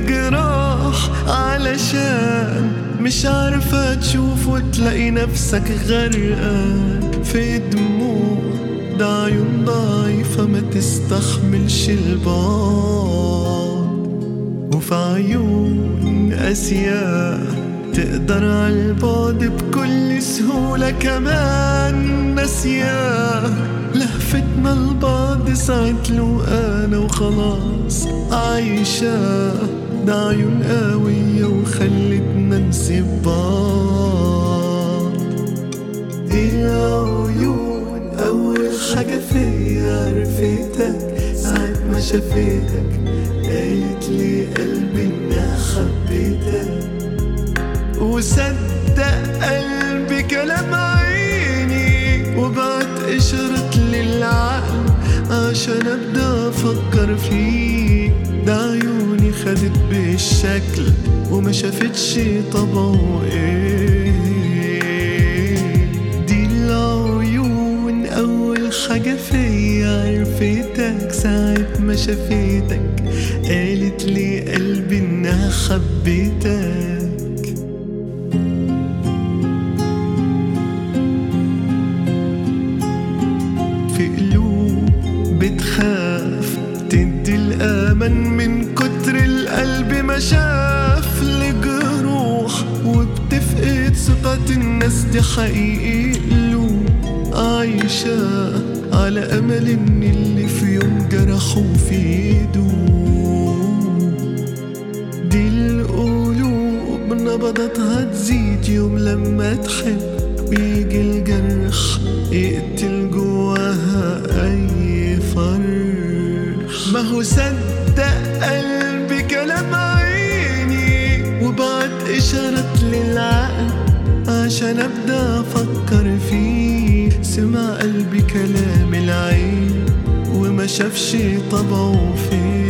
الجراح علشان مش عارفة تشوف وتلاقي نفسك غرقان في دموع ده عيون ضعيفة ما تستحملش البعد وفي عيون قاسية تقدر على البعد بكل سهولة كمان ناسية لهفتنا لبعض ساعة لو أنا وخلاص عايشة ده عيون قوية وخلتنا نسيب بعض العيون أول حاجة فيا عرفتك ساعة ما شافتك قالت لي قلبي إنها حبيتك وصدق قلبي كلام عيني وبعت إشارة للعقل عشان أبدأ أفكر فيه ده عيوني خدت بالشكل وما شافتش طبعه ايه دي العيون أول حاجة فيا عرفتك ساعة ما شافتك قالت لي قلبي إنها حبيتك في قلوب بتخاف تدي الأمل من كتر القلب ما شاف لجروح وبتفقد ثقة الناس دي حقيقي قلوب عايشة على أمل إن اللي في يوم جرحوا في يدوب دي القلوب نبضتها تزيد يوم لما تحب ويجي الجرح يقتل جواها أي فرح ما هو صدق قلبي كلام عيني وبعت إشارة للعقل عشان أبدأ أفكر فيه سمع قلبي كلام العين وما شافش طبعه فيه